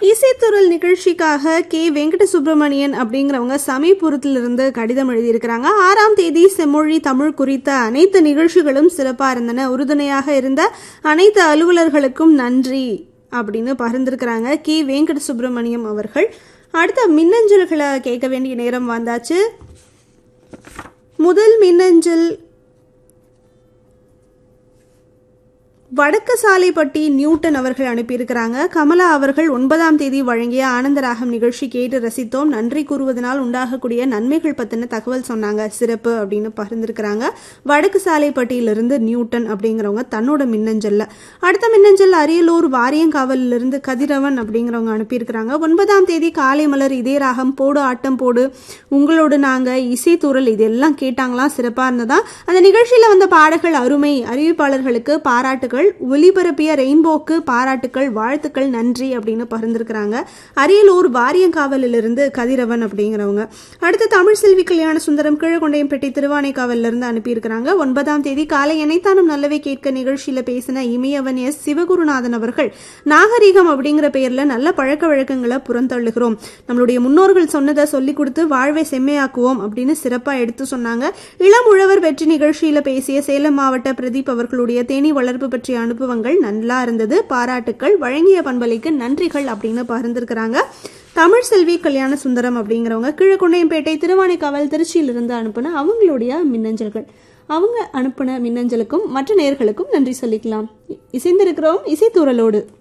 இசைத்துறல் நிகழ்ச்சிக்காக கே வெங்கட சுப்பிரமணியன் அப்படிங்கிறவங்க சமயபுரத்திலிருந்து கடிதம் எழுதியிருக்கிறாங்க ஆறாம் தேதி செம்மொழி தமிழ் குறித்த அனைத்து நிகழ்ச்சிகளும் சிறப்பாக இருந்தன உறுதுணையாக இருந்த அனைத்து அலுவலர்களுக்கும் நன்றி அப்படின்னு பகிர்ந்திருக்கிறாங்க கே வெங்கட சுப்பிரமணியம் அவர்கள் அடுத்த மின்னஞ்சல்களை கேட்க வேண்டிய நேரம் வந்தாச்சு முதல் மின்னஞ்சல் வடக்கு சாலைப்பட்டி நியூட்டன் அவர்கள் அனுப்பியிருக்கிறாங்க கமலா அவர்கள் ஒன்பதாம் தேதி வழங்கிய ஆனந்தராகம் நிகழ்ச்சி கேட்டு ரசித்தோம் நன்றி கூறுவதனால் உண்டாகக்கூடிய நன்மைகள் பற்றின தகவல் சொன்னாங்க சிறப்பு அப்படின்னு பகிர்ந்திருக்கிறாங்க வடக்கு சாலைப்பட்டியிலிருந்து நியூட்டன் அப்படிங்கிறவங்க தன்னோட மின்னஞ்சல்ல அடுத்த மின்னஞ்சல் அரியலூர் வாரியங்காவலிலிருந்து கதிரவன் அப்படிங்கிறவங்க அனுப்பியிருக்கிறாங்க ஒன்பதாம் தேதி காலை மலர் இதே ராகம் போடு ஆட்டம் போடு உங்களோடு நாங்க இசைத்தூரல் இதெல்லாம் கேட்டாங்களாம் சிறப்பா இருந்ததா அந்த நிகழ்ச்சியில வந்த பாடல்கள் அருமை அறிவிப்பாளர்களுக்கு பாராட்டுகள் ஒலிபரப்பிய ரெயின்போக்கு பாராட்டுக்கள் வாழ்த்துக்கள் நன்றி அப்படின்னு பகிர்ந்திருக்கிறாங்க அரியலூர் வாரியங்காவலிலிருந்து கதிரவன் அப்படிங்கிறவங்க அடுத்து தமிழ் செல்வி கல்யாண சுந்தரம் கீழகொண்டையம்பேட்டை திருவானைக்காவல்ல இருந்து அனுப்பியிருக்கிறாங்க ஒன்பதாம் தேதி காலை இணைத்தானும் நல்லவை கேட்க நிகழ்ச்சியில பேசின இமயவன் எஸ் சிவகுருநாதன் அவர்கள் நாகரீகம் அப்படிங்கிற பெயர்ல நல்ல பழக்க வழக்கங்களை புறந்தள்ளுகிறோம் நம்மளுடைய முன்னோர்கள் சொன்னதை சொல்லி கொடுத்து வாழ்வை செம்மையாக்குவோம் அப்படின்னு சிறப்பா எடுத்து சொன்னாங்க இளம் உழவர் வெற்றி நிகழ்ச்சியில பேசிய சேலம் மாவட்ட பிரதீப் அவர்களுடைய தேனி வளர்ப்பு பற்றிய அனுபவங்கள் நல்லா இருந்தது பாராட்டுக்கள் வழங்கிய பண்பலைக்கு நன்றிகள் அப்படின்னு பகிர்ந்திருக்கிறாங்க தமிழ் செல்வி கல்யாண சுந்தரம் அப்படிங்கிறவங்க கிழக்குண்டையம்பேட்டை திருவானைக்காவல் திருச்சியிலிருந்து அனுப்புன அவங்களுடைய மின்னஞ்சல்கள் அவங்க அனுப்புன மின்னஞ்சலுக்கும் மற்ற நேர்களுக்கும் நன்றி சொல்லிக்கலாம் இசைந்திருக்கிறோம் இசைத்தூரலோடு